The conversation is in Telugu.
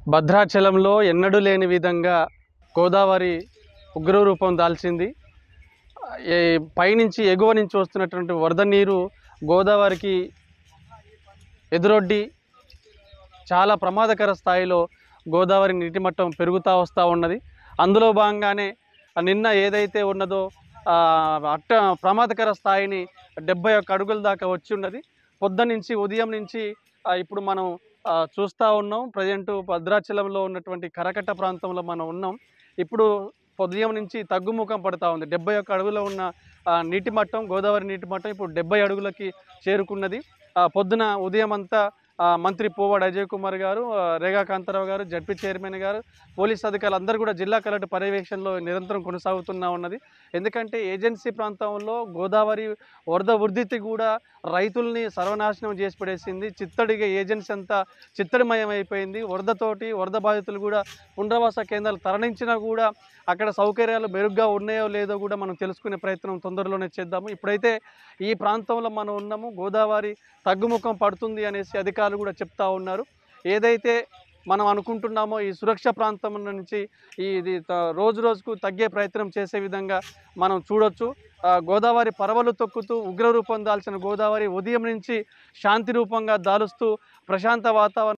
భద్రాచలంలో ఎన్నడూ లేని విధంగా గోదావరి ఉగ్ర రూపం దాల్చింది ఏ పైనుంచి ఎగువ నుంచి వస్తున్నటువంటి వరద నీరు గోదావరికి ఎదురొడ్డి చాలా ప్రమాదకర స్థాయిలో గోదావరి నీటి మట్టం పెరుగుతూ వస్తూ ఉన్నది అందులో భాగంగానే ఆ నిన్న ఏదైతే ఉన్నదో ఆ, అట్ట ప్రమాదకర స్థాయిని డెబ్బై ఒక్క అడుగుల దాకా వచ్చి ఉన్నది పొద్దు నుంచి ఉదయం నుంచి ఆ, ఇప్పుడు మనం ఆ, చూస్తూ ఉన్నాం ప్రజెంట్ భద్రాచలంలో ఉన్నటువంటి కరకట్ట ప్రాంతంలో మనం ఉన్నాం ఇప్పుడు ఉదయం నుంచి తగ్గుముఖం పడతా ఉంది డెబ్బై ఒక్క అడుగులో ఉన్న ఆ, నీటి మట్టం గోదావరి నీటి మట్టం ఇప్పుడు డెబ్బై అడుగులకి చేరుకున్నది ఆ, పొద్దున ఉదయం అంతా ఆ, మంత్రి పోవాడు అజయ్ కుమార్ గారు ఆ, రేగా కాంతారావు గారు జడ్పీ చైర్మన్ గారు పోలీస్ అధికారులు అందరూ కూడా జిల్లా కలెక్టర్ పర్యవేక్షణలో నిరంతరం కొనసాగుతున్నా ఉన్నది ఎందుకంటే ఏజెన్సీ ప్రాంతంలో గోదావరి వరద వృద్ధికి కూడా రైతుల్ని సర్వనాశనం చేసి పడేసింది చిత్తడిగా ఏజెన్సీ అంతా చిత్తడిమయం అయిపోయింది వరదతోటి వరద బాధితులు కూడా పునరావాస కేంద్రాలు తరలించినా కూడా అక్కడ సౌకర్యాలు మెరుగ్గా ఉన్నాయో లేదో కూడా మనం తెలుసుకునే ప్రయత్నం తొందరలోనే చేద్దాము ఇప్పుడైతే ఈ ప్రాంతంలో మనం ఉన్నాము గోదావరి తగ్గుముఖం పడుతుంది అనేసి అధికారులు కూడా చెప్తా ఉన్నారు ఏదైతే మనం అనుకుంటున్నామో ఈ సురక్ష ప్రాంతం నుంచి ఈ ఇది త- రోజు రోజుకు తగ్గే ప్రయత్నం చేసే విధంగా మనం చూడొచ్చు ఆ, గోదావరి పరవలు తొక్కుతూ ఉగ్ర రూపం దాల్చిన గోదావరి ఉదయం నుంచి శాంతి రూపంగా దాలుస్తూ ప్రశాంత వాతావరణం